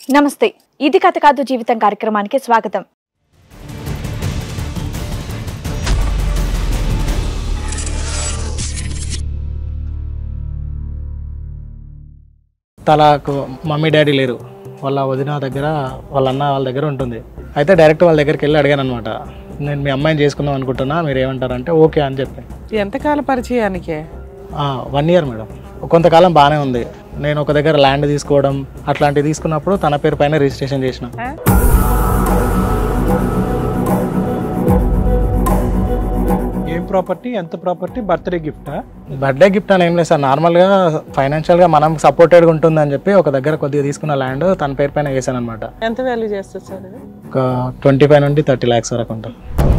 నమస్తే ఇది కథ కాదు జీవితం కార్యక్రమానికి స్వాగతం తలకు మమ్మీ డాడీ లేరు వాళ్ళ వదిన దగ్గర వాళ్ళ అన్న వాళ్ళ దగ్గర ఉంటుంది అయితే డైరెక్ట్ వాళ్ళ దగ్గరికి వెళ్ళి అడిగాను అనమాట నేను మీ అమ్మాయిని చేసుకుందాం అనుకుంటున్నా మీరు ఏమంటారంటే ఓకే అని చెప్పి ఎంతకాల పరిచయానికే వన్ ఇయర్ మేడం కొంతకాలం బాగానే ఉంది నేను ఒక దగ్గర ల్యాండ్ తీసుకోవడం అట్లాంటివి తీసుకున్నప్పుడు తన పేరు పైన రిజిస్ట్రేషన్ చేసిన ఏం ప్రాపర్టీ ఎంత ప్రాపర్టీ బర్త్డే గిఫ్టా బర్త్డే గిఫ్ట్ అని ఏం లేదు సార్ నార్మల్గా ఫైనాన్షియల్గా మనం సపోర్టెడ్గా ఉంటుందని చెప్పి ఒక దగ్గర కొద్దిగా తీసుకున్న ల్యాండ్ తన పేరు పైన వేసాను అనమాట ఎంత వాల్యూ చేస్తుంది సార్ ఇది ఒక ట్వంటీ ఫైవ్ నుండి థర్టీ ల్యాక్స్ వరకు ఉంటుంది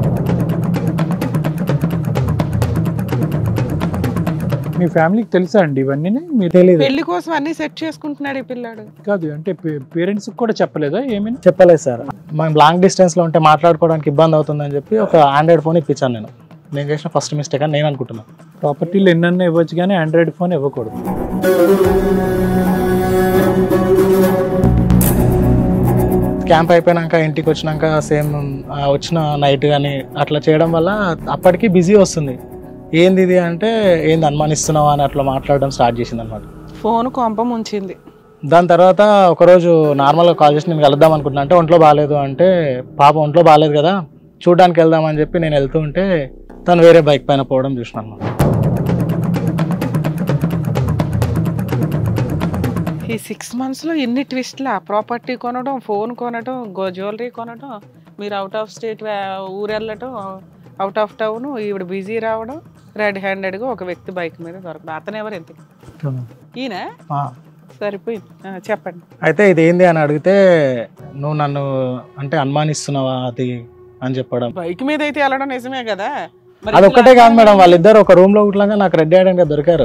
మీ ఫ్యామిలీకి తెలుసా అండి ఇవన్నీ మీరు తెలీదు పెళ్లి కోసం అన్ని సెట్ చేసుకుంటున్నాడు ఈ పిల్లాడు కాదు అంటే పేరెంట్స్ కూడా చెప్పలేదా ఏమైనా చెప్పలేదు సార్ మనం లాంగ్ డిస్టెన్స్లో ఉంటే మాట్లాడుకోవడానికి ఇబ్బంది అవుతుందని చెప్పి ఒక ఆండ్రాయిడ్ ఫోన్ ఇప్పించాను నేను నేను చేసిన ఫస్ట్ మిస్టేక్ అని నేను అనుకుంటున్నాను ప్రాపర్టీలు ఎన్నన్నా ఇవ్వచ్చు కానీ ఆండ్రాయిడ్ ఫోన్ ఇవ్వకూడదు క్యాంప్ అయిపోయినాక ఇంటికి వచ్చినాక సేమ్ వచ్చిన నైట్ కానీ అట్లా చేయడం వల్ల అప్పటికి బిజీ వస్తుంది ఏంది ఇది అంటే ఏంది అనుమానిస్తున్నావా అని అట్లా మాట్లాడడం స్టార్ట్ చేసింది అనమాట ఫోన్ కొంప ముంచింది దాని తర్వాత ఒకరోజు నార్మల్గా కాల్ చేసి నేను కలుద్దాం అనుకుంటున్నా అంటే ఒంట్లో బాగాలేదు అంటే పాప ఒంట్లో బాగాలేదు కదా చూడడానికి వెళ్దామని చెప్పి నేను వెళ్తూ ఉంటే తను వేరే బైక్ పైన పోవడం చూసిన అనమాట ఈ సిక్స్ మంత్స్లో ఎన్ని ట్విస్ట్లా ప్రాపర్టీ కొనడం ఫోన్ కొనడం గో జ్యువెలరీ కొనడం మీరు అవుట్ ఆఫ్ స్టేట్ ఊరు వెళ్ళటం అవుట్ ఆఫ్ టౌన్ ఈవిడ బిజీ రావడం రెడ్ హ్యాండెడ్గా ఒక వ్యక్తి బైక్ మీద దొరకడం అతను ఎవరు ఎంత ఈయన ఆ. సరిపోయింది ఆ, చెప్పండి అయితే ఇది ఏంది అని అడిగితే నువ్వు నన్ను అంటే అనుమానిస్తున్నావా అది అని చెప్పడం బైక్ మీద అయితే వెళ్ళడం నిజమే కదా మరి అది ఇట్లా ఒక్కటే కాదు మేడం వాళ్ళిద్దరు ఒక రూమ్ లో కుట్లాగా నాకు రెడ్ హ్యాండ్ గా దొరికారు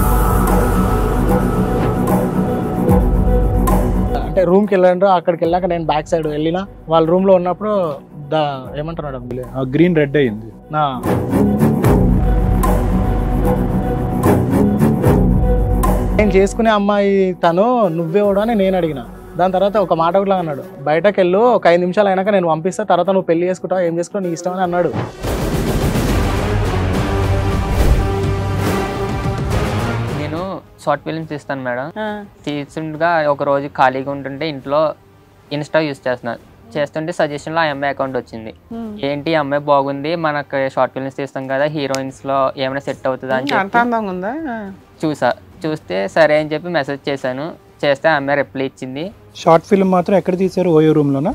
అంటే రూమ్ కి వెళ్ళండ్రు అక్కడికి వెళ్ళాక నేను బ్యాక్ సైడ్ వెళ్ళిన వాళ్ళ రూమ్ లో ఉన్నప్పుడు దా ఏమంటారు మేడం గ్రీన్ రెడ్ అయింది నా నేను చేసుకునే అమ్మాయి తను నువ్వే అని నేను అడిగిన దాని తర్వాత ఒక మాట కూడా అన్నాడు బయటకు వెళ్ళు ఒక ఐదు నిమిషాలు అయినాక నేను పంపిస్తా తర్వాత నువ్వు పెళ్లి చేసుకుంటావు ఏం చేసుకుంటావు నీ ఇష్టం అని అన్నాడు నేను షార్ట్ ఫిల్మ్స్ తీస్తాను మేడం ఆ, తీస్తుండగా ఒక రోజు ఖాళీగా ఉంటుంటే ఇంట్లో ఇన్స్టా యూస్ చేస్తున్నాను చేస్తుంటే సజెషన్లో ఆ అమ్మాయి అకౌంట్ వచ్చింది ఉమ్. ఏంటి ఈ అమ్మాయి బాగుంది మనకు షార్ట్ ఫిల్మ్స్ తీస్తాం కదా హీరోయిన్స్లో ఏమైనా సెట్ అవుతుందా అని అంత చెప్పి అందంగా ఉందా ఆ. చూసా చూస్తే సరే అని చెప్పి మెసేజ్ చేశాను చేస్తే ఆ అమ్మాయి రిప్లై ఇచ్చింది షార్ట్ ఫిల్మ్ మాత్రం ఎక్కడ తీశారు ఓయో రూమ్ లోనా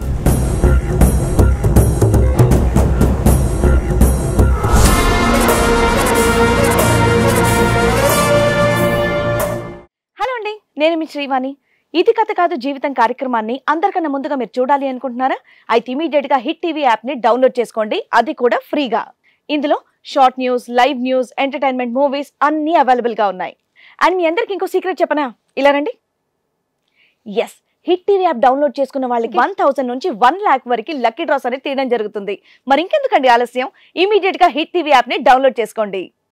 హలో అండి నేను మీ శ్రీవాణి ఇది కథ కాదు జీవితం కార్యక్రమాన్ని అందరికన్నా ముందుగా మీరు చూడాలి అనుకుంటున్నారా అయితే ఇమీడియట్ గా హిట్ టీవీ యాప్ ని డౌన్లోడ్ చేసుకోండి అది కూడా ఫ్రీగా ఇందులో short news live news entertainment movies అన్నీ అవైలబుల్ గా ఉన్నాయి అండ్ మీ అందరికి ఇంకో సీక్రెట్ చెప్పనా ఇలా రండి yes Hit TV app download చేసుకున్న వాళ్ళకి వన్ థౌసండ్ నుంచి వన్ లాక్ వరకు లక్కీ డ్రాస్ అనేది తీయడం జరుగుతుంది మరి ఇంకెందుకండి ఆలస్యం ఇమీడియట్ గా హిట్ టీవీ యాప్ ని డౌన్లోడ్ చేసుకోండి